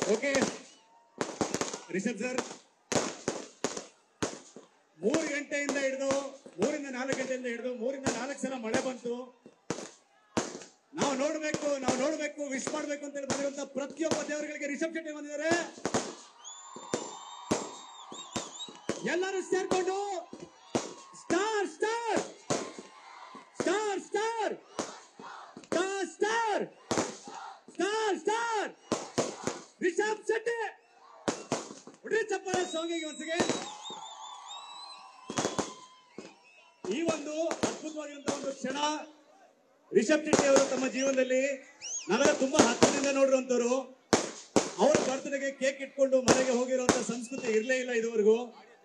Okay Rishabh sir ಮೂರು ಗಂಟೆಯಿಂದ ಹಿಡಿದು ಮೂರಿಂದ ನಾಲ್ಕು ಗಂಟೆಯಿಂದ ಹಿಡಿದು ಮೂರಿಂದ ನಾಲ್ಕು ಸಲ ಮಳೆ ಬಂತು ನಾವು ನೋಡ್ಬೇಕು ನಾವು ನೋಡ್ಬೇಕು ವಿಶ್ ಮಾಡ್ಬೇಕು ಅಂತ ಹೇಳಿ ಬಂದಿರುವಂತ ಪ್ರತಿಯೊಬ್ಬ ದೇವರುಗಳಿಗೆ ರಿಷಬ್ ಶೆಟ್ಟಿ ಬಂದಿದ್ದಾರೆ ಎಲ್ಲರೂ ಸೇರ್ಕೊಂಡು star star star star star star star star Rishab Shetty ಉಡಿ ಚಪ್ಪಲ ಸಾಂಗಿಗೆ ಒಂದ್ಸಿಗೆ ಈ ಒಂದು ಅದ್ಭುತವಾಗಿರುವಂತಹ ಒಂದು ಕ್ಷಣ ರಿಷಬ್ ಶೆಟ್ಟಿ ಅವರು ತಮ್ಮ ಜೀವನದಲ್ಲಿ ನನಗೆ ತುಂಬಾ ಹತ್ತಿರದಿಂದ ನೋಡಿರುವಂತವ್ರು ಅವ್ರ ಬರ್ತಡೆಗೆ ಕೇಕ್ ಇಟ್ಕೊಂಡು ಮನೆಗೆ ಹೋಗಿರುವಂತ ಸಂಸ್ಕೃತಿ ಇರಲೇ ಇಲ್ಲ ಇದುವರೆಗೂ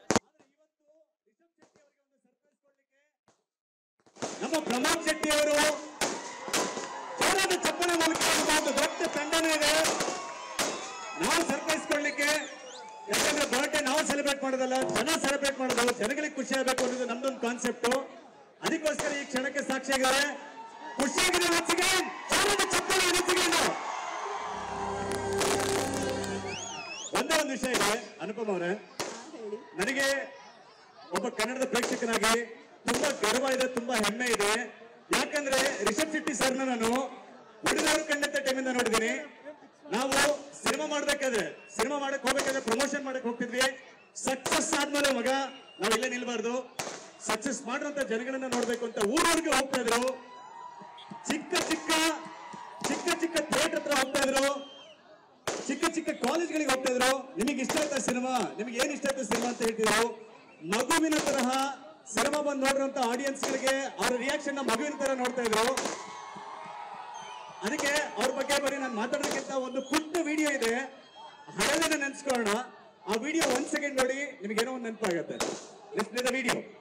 ನಮ್ಮ ಪ್ರಮೋದ್ ಶೆಟ್ಟಿ ಅವರು ಜೋರಾದ ಚಪ್ಪಳೆ ಮೂಲಕ ಒಂದು ದೊಡ್ಡ ತಂಡನೇ ಇದೆ ನಾವು ಸರ್ಪ್ರೈಸ್ ಕೊಡ್ಲಿಕ್ಕೆ ಯಾಕಂದ್ರೆ ಬರ್ಡೇ ನಾವು ಸೆಲೆಬ್ರೇಟ್ ಮಾಡೋದಲ್ಲ ಜನ ಸೆಲೆಬ್ರೇಟ್ ಮಾಡೋದು ಜನಗಳಿಗೆ ಖುಷಿ ಆಗಬೇಕು ಅನ್ನೋದು ನಮ್ದೊಂದು ಕಾನ್ಸೆಪ್ಟ್ ಅದಕ್ಕೋಸ್ಕರ ಈ ಕ್ಷಣಕ್ಕೆ ಸಾಕ್ಷಿಯಾಗಿದ್ದಾರೆ ಖುಷಿಯಾಗಿದೆ ಮನಸ್ಸಿಗೆ ಜೋರಾದ ಚಪ್ಪಳೆ ಮನಸ್ಸಿಗೆ ಇದು. ಒಂದೇ ಒಂದು ವಿಷಯ ಇದೆ ಅನುಪಮ ಅವರೇ ನನಗೆ ಒಬ್ಬ ಕನ್ನಡದ ಪ್ರೇಕ್ಷಕನಾಗಿ ತುಂಬಾ ಗರ್ವ ಇದೆ ತುಂಬಾ ಹೆಮ್ಮೆ ಇದೆ ಯಾಕಂದ್ರೆ ರಿಷಬ್ ಶೆಟ್ಟಿ ಸರ್ನ ನಾನು ಹುಡುಗರು ಕಂಡಂತ ಟೈಮಿಂದ ನೋಡಿದೀನಿ ನಾವು ಸಿನಿಮಾ ಮಾಡ್ಬೇಕಾದ್ರೆ ಸಿನಿಮಾ ಮಾಡಕ್ ಹೋಗ್ಬೇಕಾದ್ರೆ ಪ್ರಮೋಷನ್ ಮಾಡಕ್ ಹೋಗ್ತಿದ್ವಿ ಸಕ್ಸಸ್ ಆದ್ಮೇಲೆ ಮಗ ನಾವೆಲ್ಲೇ ನಿಲ್ಬಾರ್ದು ಸಕ್ಸಸ್ ಮಾಡಿರೋಂತ ಜನಗಳನ್ನ ನೋಡ್ಬೇಕು ಅಂತ ಊರೂರಿಗೆ ಹೋಗ್ತಾ ಇದ್ರು ಚಿಕ್ಕ ಚಿಕ್ಕ ಚಿಕ್ಕ ಚಿಕ್ಕ ಥಿಯೇಟರ್ ಹತ್ರ ಹೋಗ್ತಾ ಇದ್ರು ಚಿಕ್ಕ ಚಿಕ್ಕ ಕಾಲೇಜ್ಗಳಿಗೆ ಹೋಗ್ತಾ ಇದ್ರು ನಿಮಗೆ ಇಷ್ಟ ಆಯ್ತಾ ಸಿನಿಮಾ ನಿಮಗೆ ಏನ್ ಇಷ್ಟ ಆಯ್ತಾ ಸಿನಿಮಾ ಅಂತ ಹೇಳ್ತಿದ್ರು ಮಗುವಿನ ತರಹ ಸಿನಿಮಾ ಬಂದು ನೋಡಿರುವಂತ ಆಡಿಯನ್ಸ್ ಗಳಿಗೆ ಅವ್ರ ರಿಯಾಕ್ಷನ್ ಮಗುವಿನ ತರ ನೋಡ್ತಾ ಇದ್ರು ಅದಕ್ಕೆ ಅವ್ರ ಬಗ್ಗೆ ಬರೀ ನಾನು ಮಾತಾಡೋದಕ್ಕಿಂತ ಒಂದು ಪುಟ್ಟ ವಿಡಿಯೋ ಇದೆ ಹಳೆದನ್ನ ನೆನ್ಸ್ಕೊಳ್ಳೋಣ ಆ ವಿಡಿಯೋ ಒಂದ್ ಸೆಕೆಂಡ್ ನೋಡಿ ನಿಮ್ಗೆ ಏನೋ ಒಂದು ನೆನಪಾಗತ್ತೆ ವಿಡಿಯೋ